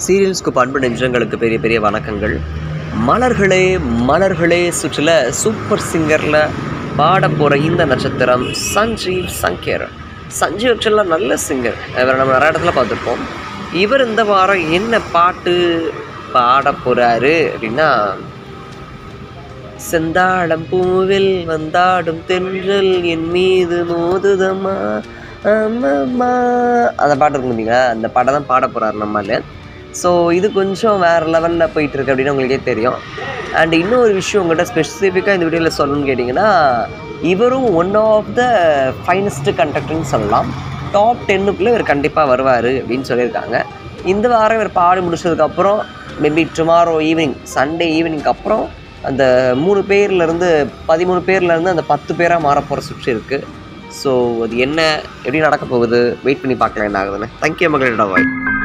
சீரியல்ஸ்க்கு பண்பு நெஞ்சங்களுக்கு பெரிய பெரிய வணக்கங்கள் மலர்களே மலர்களே சுற்றில சூப்பர் சிங்கரில் பாட போகிற இந்த நட்சத்திரம் சஞ்சீவ் சங்கர் சஞ்சீவ் ஆக்சுவலாக நல்ல சிங்கர் இவரை நம்ம நிறைய இடத்துல பார்த்துருப்போம் இவர் இந்த வாரம் என்ன பாட்டு பாட போகிறாரு அப்படின்னா செந்தாழம் பூவில் வந்தாடும் தென்றல் என் மீது மோதுதம்மா அம்மம்மா அந்த பாட்டு இருக்கும் பார்த்தீங்களா அந்த பாட்டை தான் பாட போகிறாரு நம்மள ஸோ இது கொஞ்சம் வேறு லெவலில் போயிட்டுருக்கு அப்படின்னு உங்களுக்கே தெரியும் அண்ட் இன்னொரு விஷயம் உங்கள்கிட்ட ஸ்பெசிஃபிக்காக இந்த வீடியோவில் சொல்லணும்னு கேட்டிங்கன்னா இவரும் ஒன் ஆஃப் த ஃபைனஸ்ட் கண்டக்டர்னு சொல்லலாம் டாப் டென்னுக்குள்ளே இவர் கண்டிப்பாக வருவார் அப்படின்னு சொல்லியிருக்காங்க இந்த வாரம் இவர் பாடி முடிச்சதுக்கப்புறம் மேபி டுமாரோ ஈவினிங் சண்டே ஈவினிங்க்கு அப்புறம் அந்த மூணு பேர்லேருந்து பதிமூணு பேர்லேருந்து அந்த பத்து பேராக மாற போகிற சுற்று இருக்குது ஸோ அது என்ன எப்படி நடக்க போகுது வெயிட் பண்ணி பார்க்கலாம் என்ன ஆகுதுன்னு தேங்க்யூ மகளிட வாய்